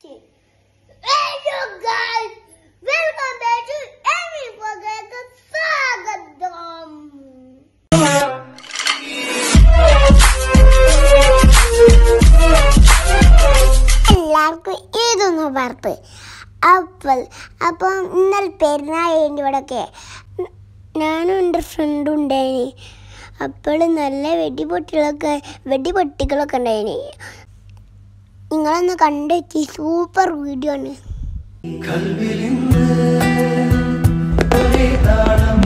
Hello guys, welcome back to Amy Vlogലേക്ക് സ്വാഗതം. എല്ലാവർക്കും ഇതൊന്ന് പറപ്പ് അപ്പോൾ അപ്പം ഇന്നലെ പെരുന്നാൾ വേണ്ടി ഇവിടെയൊക്കെ ഞാനും എൻ്റെ ഫ്രണ്ടും ഉണ്ടായിനി അപ്പോൾ നല്ല വെടിപൊട്ടികളൊക്കെ വെടിപൊട്ടികളൊക്കെ ഉണ്ടായിനി നിങ്ങളൊന്ന് കണ്ടെത്തി സൂപ്പർ വീഡിയോ ആണ് കൽവിലിന്ന് ഒരേ താളം